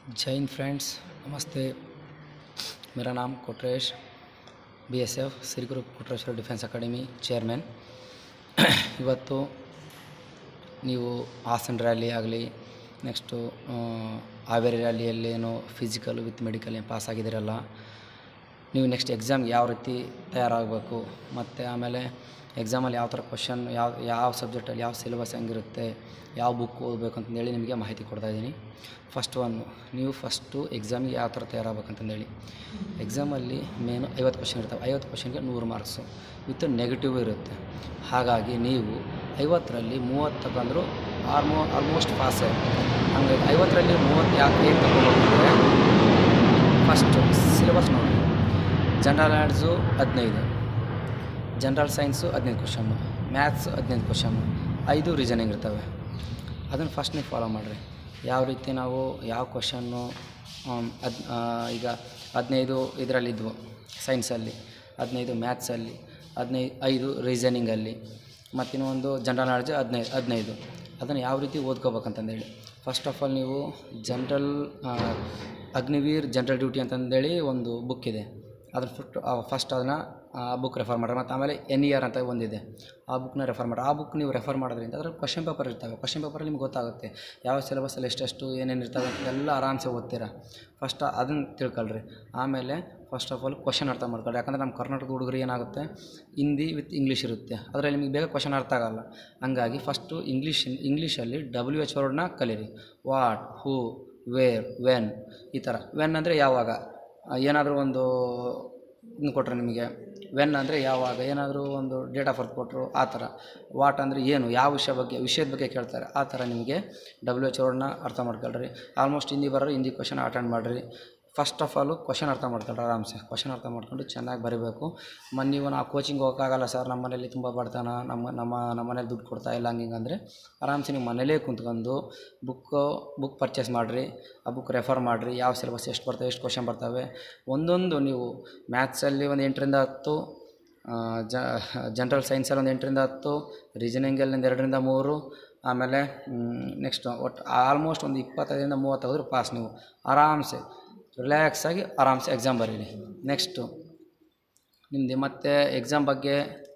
जय हिंद फ्रेंड्स नमस्ते मेरा नाम Kotresh B S F Siriguru Kotreshwara defence academy chairman ಇವತ್ತು ನೀವು ಹಾಸನ್ ರ್ಯಾಲಿ ಆಗಲಿ ನೆಕ್ಸ್ಟು ಹಾವೇರಿ ರ್ಯಾಲಿಯಲ್ಲಿ ಏನೋ ಫಿಸಿಕಲ್ ವಿತ್ ಮೆಡಿಕಲ್ ಏನು ಪಾಸ್ ಆಗಿದ್ದೀರಲ್ಲ ನೀವು ನೆಕ್ಸ್ಟ್ ಎಕ್ಸಾಮ್ಗೆ ಯಾವ ರೀತಿ ತಯಾರಾಗಬೇಕು ಮತ್ತು ಆಮೇಲೆ ಎಕ್ಸಾಮಲ್ಲಿ ಯಾವ ಥರ ಕ್ವಶನ್ ಯಾವ ಯಾವ ಸಬ್ಜೆಕ್ಟಲ್ಲಿ ಯಾವ ಸಿಲೆಬಸ್ ಹೆಂಗಿರುತ್ತೆ ಯಾವ ಬುಕ್ ಓದಬೇಕು ಅಂತಂದೇಳಿ ನಿಮಗೆ ಮಾಹಿತಿ ಕೊಡ್ತಾ ಇದ್ದೀನಿ ಫಸ್ಟ್ ಒನ್ ನೀವು ಫಸ್ಟು ಎಕ್ಸಾಮಿಗೆ ಯಾವ ಥರ ತಯಾರಾಗಬೇಕಂತಂದೇಳಿ ಎಕ್ಸಾಮಲ್ಲಿ ಮೇನು ಐವತ್ತು ಕ್ವಶನ್ ಇರ್ತವೆ ಐವತ್ತು ಕ್ವಶನ್ಗೆ ನೂರು ಮಾರ್ಕ್ಸು ವಿತ್ ನೆಗೆಟಿವ್ ಇರುತ್ತೆ ಹಾಗಾಗಿ ನೀವು ಐವತ್ತರಲ್ಲಿ ಮೂವತ್ತು ತಗೊಂಡ್ರು ಆಲ್ಮೋ ಆಲ್ಮೋಸ್ಟ್ ಪಾಸೇ ಹಂಗಾಗಿ ಐವತ್ತರಲ್ಲಿ ಮೂವತ್ತು ಯಾಕೆ ಹೇಗೆ ತಗೋಬೇಕಂದ್ರೆ ಫಸ್ಟು ಸಿಲೆಬಸ್ ನೋಡಿ ಜನರಲ್ ಆರ್ಟ್ಸು ಹದಿನೈದು ಜನರಲ್ ಸೈನ್ಸು ಹದಿನೈದು ಕ್ವಶನ್ನು ಮ್ಯಾಥ್ಸ್ ಹದಿನೈದು ಕ್ವಶನ್ನು ಐದು ರೀಸನಿಂಗ್ ಇರ್ತವೆ ಅದನ್ನು ಫಸ್ಟ್ ನೀವು ಫಾಲೋ ಮಾಡಿರಿ ಯಾವ ರೀತಿ ನಾವು ಯಾವ ಕ್ವಶನ್ನು ಹದ್ ಈಗ ಹದಿನೈದು ಇದರಲ್ಲಿದ್ವು ಸೈನ್ಸಲ್ಲಿ ಹದಿನೈದು ಮ್ಯಾಥ್ಸಲ್ಲಿ ಹದಿನೈದು ಐದು ರೀಸನಿಂಗಲ್ಲಿ ಮತ್ತಿನ್ನೊಂದು ಜನರಲ್ ನಾಲೆಡ್ಜ್ ಹದಿನೈದು ಹದಿನೈದು ಅದನ್ನು ಯಾವ ರೀತಿ ಓದ್ಕೋಬೇಕಂತಂದೇಳಿ ಫಸ್ಟ್ ಆಫ್ ಆಲ್ ನೀವು ಜನರಲ್ ಅಗ್ನಿವೀರ್ ಜನರಲ್ ಡ್ಯೂಟಿ ಅಂತಂದೇಳಿ ಒಂದು ಬುಕ್ ಇದೆ ಅದ್ರ ಫುಟ್ ಫಸ್ಟ್ ಅದನ್ನು ಆ ಬುಕ್ ರೆಫರ್ ಮಾಡ್ರಿ ಮತ್ತು ಆಮೇಲೆ ಎನ್ ಇಯರ್ ಅಂತ ಒಂದಿದೆ ಆ ಬುಕ್ನ ರೆಫರ್ ಮಾಡಿ ಆ ಬುಕ್ ನೀವು ರೆಫರ್ ಮಾಡೋದ್ರಿಂದ ಅದ್ರಲ್ಲಿ ಕ್ವಶನ್ ಪೇಪರ್ ಇರ್ತವೆ ಕ್ವಶನ್ ಪೇಪರಲ್ಲಿ ನಿಮ್ಗೆ ಗೊತ್ತಾಗುತ್ತೆ ಯಾವ ಸಿಲೆಬಸಲ್ಲಿ ಎಷ್ಟೆಷ್ಟು ಏನೇನು ಇರ್ತವೆ ಎಲ್ಲ ಆರಾಮ್ಸೆ ಓದ್ತೀರಾ ಫಸ್ಟ್ ಅದನ್ನು ತಿಳ್ಕೊಳ್ರಿ ಆಮೇಲೆ ಫಸ್ಟ್ ಆಫ್ ಆಲ್ ಕ್ವಶನ್ ಅರ್ಥ ಮಾಡ್ಕೊಳ್ಳಿ ಯಾಕಂದರೆ ನಮ್ಮ ಕರ್ನಾಟಕದ ಹುಡುಗರು ಏನಾಗುತ್ತೆ ಹಿಂದಿ ವಿತ್ ಇಂಗ್ಲೀಷ್ ಇರುತ್ತೆ ಅದರಲ್ಲಿ ನಿಮಗೆ ಬೇಗ ಕ್ವಶನ್ ಅರ್ಥ ಆಗಲ್ಲ ಹಂಗಾಗಿ ಫಸ್ಟು ಇಂಗ್ಲೀಷ್ ಇಂಗ್ಲೀಷಲ್ಲಿ ಡಬ್ಲ್ಯೂ ಎಚ್ ವರ್ಡ್ನ ಕಲೀರಿ what who where when he ಥರ ವೆನ್ ಅಂದರೆ ಯಾವಾಗ ಏನಾದರೂ ಒಂದು ಇದನ್ನ ಕೊಟ್ಟರೆ ನಿಮಗೆ ವೆನ್ ಅಂದರೆ ಯಾವಾಗ ಏನಾದರೂ ಒಂದು ಡೇಟ್ ಆಫ್ ಬರ್ತ್ ಕೊಟ್ಟರು ಆ ಥರ ವಾಟ್ ಅಂದರೆ ಏನು ಯಾವ ವಿಷಯ ಬಗ್ಗೆ ವಿಷಯದ ಬಗ್ಗೆ ಕೇಳ್ತಾರೆ ಆ ಥರ ನಿಮಗೆ ಡಬ್ಲ್ಯೂ ಎಚ್ ವರ್ಡ್ನ ಅರ್ಥ ಮಾಡ್ಕೊಳ್ರಿ ಆಲ್ಮೋಸ್ಟ್ ಹಿಂದಿ ಬರೋರು ಹಿಂದಿ ಕ್ವಶನ್ ಅಟೆಂಡ್ ಮಾಡಿರಿ ಫಸ್ಟ್ ಆಫ್ ಆಲು ಕ್ವಶನ್ ಅರ್ಥ ಮಾಡ್ಕೊಳ್ರಿ ಆರಾಮ್ಸೆ ಕ್ವಶನ್ ಅರ್ಥ ಮಾಡ್ಕೊಂಡು ಚೆನ್ನಾಗಿ ಬರೀಬೇಕು ಮನ್ ನೀವು ನಾವು ಕೋಚಿಂಗ್ ಹೋಗೋಕ್ಕಾಗಲ್ಲ ಸರ್ ನಮ್ಮ ಮನೇಲಿ ತುಂಬ ಬಡತನ ನಮ್ಮ ನಮ್ಮ ನಮ್ಮ ಮನೇಲಿ ದುಡ್ಡು ಕೊಡ್ತಾ ಇಲ್ಲ ಹಂಗೆ ಹಿಂಗೆ ಅಂದರೆ ಆರಾಮ್ಸೆ ನೀವು ಮನೇಲೇ ಕುಂತ್ಕೊಂಡು ಬುಕ್ಕು ಬುಕ್ ಪರ್ಚೇಸ್ ಮಾಡಿರಿ ಆ ಬುಕ್ ರೆಫರ್ ಮಾಡಿರಿ ಯಾವ ಸಿಲೆಬಸ್ ಎಷ್ಟು ಬರ್ತವೆ ಎಷ್ಟು ಕ್ವಶನ್ ಬರ್ತವೆ ಒಂದೊಂದು ನೀವು ಮ್ಯಾಥ್ಸಲ್ಲಿ ಒಂದು ಎಂಟರಿಂದ ಹತ್ತು ಜ ಜನರಲ್ ಸೈನ್ಸಲ್ಲಿ ಒಂದು ಎಂಟರಿಂದ ಹತ್ತು ರೀಸನಿಂಗಲ್ಲಿ ಒಂದು ಎರಡರಿಂದ ಮೂರು ಆಮೇಲೆ ನೆಕ್ಸ್ಟ್ ಒಟ್ಟು ಆಲ್ಮೋಸ್ಟ್ ಒಂದು ಇಪ್ಪತ್ತೈದರಿಂದ ಮೂವತ್ತು ತೆಗೆದ್ರೆ ಪಾಸ್ ನೀವು ಆರಾಮ್ಸೆ ರಿಲ್ಯಾಕ್ಸಾಗಿ ಆರಾಮ್ಸೆ ಎಕ್ಸಾಮ್ ಬರೀರಿ ನೆಕ್ಸ್ಟು ನಿಮ್ಮದು ಮತ್ತೆ ಎಕ್ಸಾಮ್ ಬಗ್ಗೆ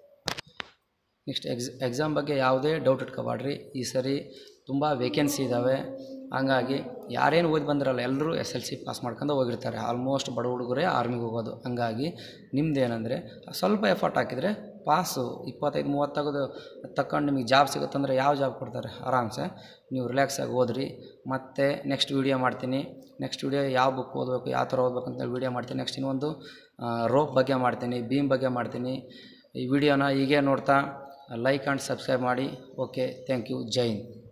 ನೆಕ್ಸ್ಟ್ ಎಕ್ಸ್ ಎಕ್ಸಾಮ್ ಬಗ್ಗೆ ಯಾವುದೇ ಡೌಟ್ ಇಟ್ಕೋಬಾಡ್ರಿ ಈ ಸರಿ ತುಂಬ ವೇಕೆನ್ಸಿ ಇದ್ದಾವೆ ಹಂಗಾಗಿ ಯಾರೇನು ಓದಿ ಬಂದಿರಲ್ಲ ಎಲ್ಲರೂ ಎಸ್ ಎಲ್ ಸಿ ಪಾಸ್ ಮಾಡ್ಕೊಂಡು ಹೋಗಿರ್ತಾರೆ ಆಲ್ಮೋಸ್ಟ್ ಬಡ ಹುಡುಗರೇ ಆರ್ಮಿಗೆ ಹೋಗೋದು ಹಂಗಾಗಿ ನಿಮ್ದು ಏನಂದರೆ ಸ್ವಲ್ಪ ಎಫರ್ಟ್ ಹಾಕಿದರೆ ಪಾಸು ಇಪ್ಪತ್ತೈದು ಮೂವತ್ತು ತೆಗೆದು ತಗೊಂಡು ನಿಮಗೆ ಜಾಬ್ ಸಿಗುತ್ತಂದ್ರೆ ಯಾವ ಜಾಬ್ ಕೊಡ್ತಾರೆ ಆರಾಮ್ಸೆ ನೀವು ರಿಲ್ಯಾಕ್ಸಾಗಿ ಓದ್ರಿ ಮತ್ತು ನೆಕ್ಸ್ಟ್ ವೀಡಿಯೋ ಮಾಡ್ತೀನಿ ನೆಕ್ಸ್ಟ್ ವೀಡಿಯೋ ಯಾವ ಬುಕ್ ಓದಬೇಕು ಯಾವ ಥರ ಓದಬೇಕು ಅಂತ ವೀಡಿಯೋ ಮಾಡ್ತೀನಿ ನೆಕ್ಸ್ಟ್ ಇನ್ನೊಂದು ರೋಪ್ ಬಗ್ಗೆ ಮಾಡ್ತೀನಿ ಬೀಮ್ ಬಗ್ಗೆ ಮಾಡ್ತೀನಿ ಈ ವಿಡಿಯೋನ ಹೀಗೆ ನೋಡ್ತಾ ಲೈಕ್ ಆ್ಯಂಡ್ ಸಬ್ಸ್ಕ್ರೈಬ್ ಮಾಡಿ ಓಕೆ ಥ್ಯಾಂಕ್ ಯು ಜೈ ಹಿಂದ್